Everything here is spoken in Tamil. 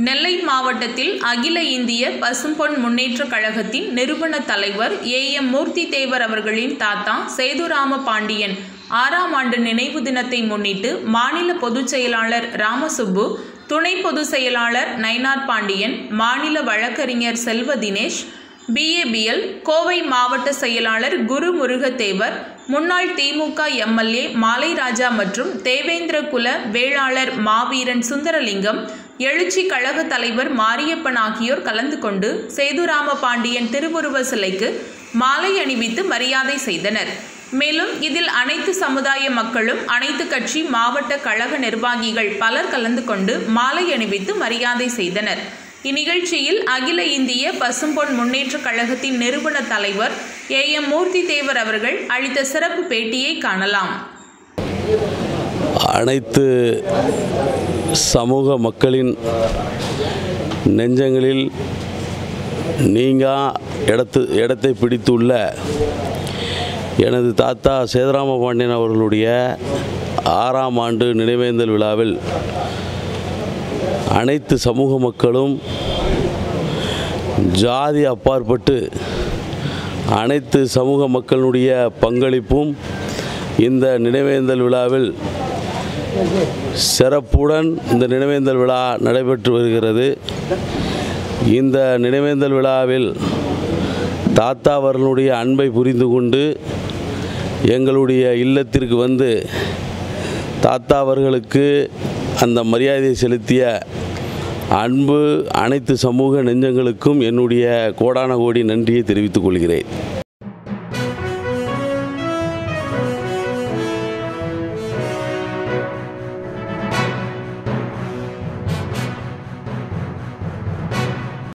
நெல்லை மாவட்டத்தில் அகில இந்திய பசும்பொன் முன்னேற்றக் கழகத்தின் நிறுவன தலைவர் ஏ எம் மூர்த்தி தேவர் அவர்களின் தாத்தா சேதுராம பாண்டியன் ஆறாம் ஆண்டு நினைவு தினத்தை முன்னிட்டு மாநில பொதுச் செயலாளர் ராமசுப்பு துணை பொதுச் செயலாளர் நயினார் பாண்டியன் மாநில வழக்கறிஞர் செல்வ தினேஷ் பிஏபிஎல் கோவை மாவட்ட செயலாளர் குரு முருகத்தேவர் முன்னாள் திமுக எம்எல்ஏ மாலை ராஜா மற்றும் தேவேந்திர குல வேளாளர் மாவீரன் சுந்தரலிங்கம் எழுச்சி கழக தலைவர் மாரியப்பன் ஆகியோர் கலந்து கொண்டு சேதுராம பாண்டியன் திருவுருவ சிலைக்கு மாலை அணிவித்து மரியாதை செய்தனர் மேலும் இதில் அனைத்து சமுதாய மக்களும் அனைத்து கட்சி மாவட்ட கழக நிர்வாகிகள் பலர் கலந்து கொண்டு மாலை அணிவித்து மரியாதை செய்தனர் இந்நிகழ்ச்சியில் அகில இந்திய பசும்பொன் முன்னேற்றக் கழகத்தின் நிறுவன தலைவர் ஏ எம் மூர்த்தி தேவர் அவர்கள் அளித்த சிறப்பு பேட்டியை காணலாம் அனைத்து சமூக மக்களின் நெஞ்சங்களில் நீங்கா இடத்து இடத்தை பிடித்துள்ள எனது தாத்தா சேதுராம பாண்டியன் அவர்களுடைய ஆறாம் ஆண்டு நினைவேந்தல் விழாவில் அனைத்து சமூக மக்களும் ஜாதி அப்பாற்பட்டு அனைத்து சமூக மக்களுடைய பங்களிப்பும் இந்த நினைவேந்தல் விழாவில் சிறப்புடன் இந்த நினைவேந்தல் விழா நடைபெற்று வருகிறது இந்த நினைவேந்தல் விழாவில் தாத்தா அவர்களுடைய அன்பை புரிந்து கொண்டு எங்களுடைய இல்லத்திற்கு வந்து தாத்தா அவர்களுக்கு அந்த மரியாதை செலுத்திய அன்பு அனைத்து சமூக நெஞ்சங்களுக்கும் என்னுடைய கோடான கோடி நன்றியை தெரிவித்துக் கொள்கிறேன்